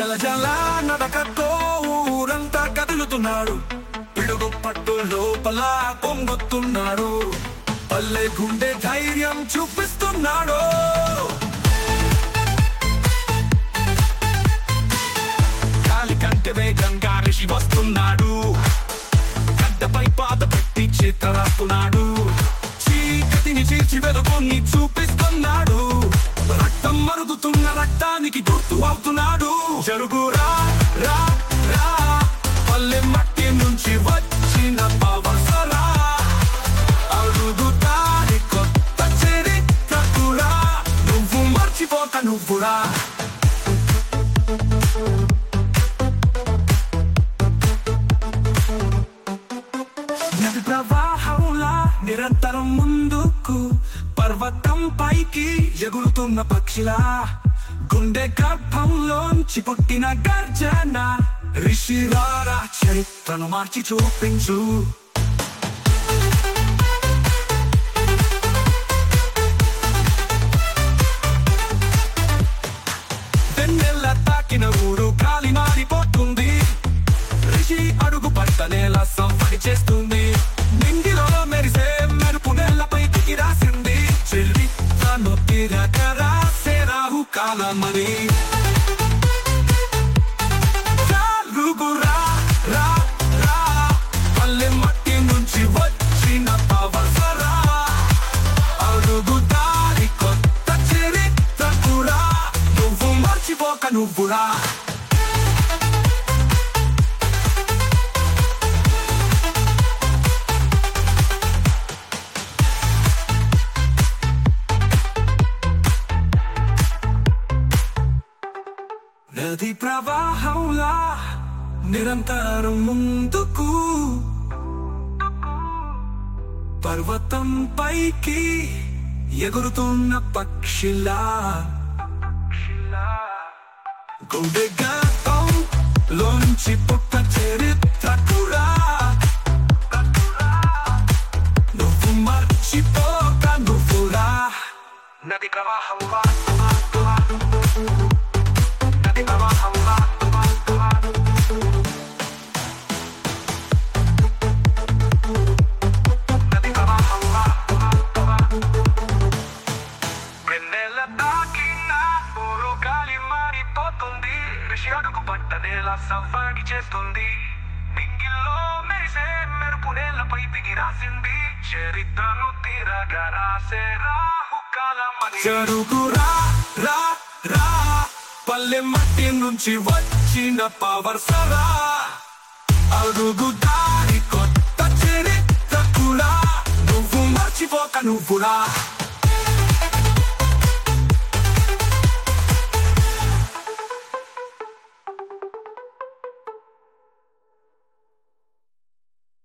జల జల నడకతో ఊరంతా కదులుతున్నాడు పిడుగు పట్టు లోపల పొంగుతున్నాడు పల్లె గుండె ధైర్యం చూపిస్తున్నాడు కాలి కంటే వేగంగా రిషి వస్తున్నాడు గడ్డపై పాత పెట్టి చిత్రరాస్తున్నాడు చీకటిని చీల్చి వెలుగుని చూపిస్తున్నాడు రక్తం మరుగుతున్న రక్తానికి గుర్తు అవుతున్నాడు జరుగురా రా రా పల్లె మట్టి నుంచి వచ్చిన పవసరా అడుగుతారి కొత్త చరిత్రకురా నువ్వు మర్చిపోక నువ్వురా నది ప్రవాహంలా నిరంతరం ముందుకు పర్వతం పైకి ఎగురుతున్న పక్షిలా గుండె గర్భంలోంచి పుట్టిన గర్జన రిషిరారా చరిత్రను మార్చి చూపించు వెన్నెల్ల తాకిన ఊరు గాలి మారిపోతుంది రిషి అడుగు పట్టనేల సంపడి చేస్తుంది నింగిలో మెరిసే మెరుపు నేలపై దిగి రాసింది చరిత్రను తిరగ రాసే రాహు కాలమని చాలుగురా, రా, రా, పల్లె మట్టి నుంచి వచ్చిన పవసరా అడుగు దారి కొత్త చరిత్రకురా నువ్వు మర్చిపోక నువ్వురా నది ప్రవాహంలా నిరంతరం ముందుకు పర్వతం పైకి ఎగురుతున్న పక్షిలా గుండె గతం లోంచి పుట్ట చరిత్ర కూడా నువ్వు మర్చిపోక నువ్వురా నది ప్రవాహంలా నది ప్రవాహంలా నది ప్రవాహంలా వెన్నెల తాకిన ఊరు గాలి మారిపోతుంది ఋషి అడుగు పట్ట నేల సవ్వాడి చేస్తుంది నింగిల్లో మెరిసే మెరుపు నేలపై దిగి రాసింది చరిత్రను తీరగా రాసే రాహు కాలమని జరుగురా రా రా పల్లె మట్టి నుంచి వచ్చిన పవర్ సరా అడుగు దారి కొత్త చరిత్ర కూడా నువ్వు మర్చిపోక నువ్వురా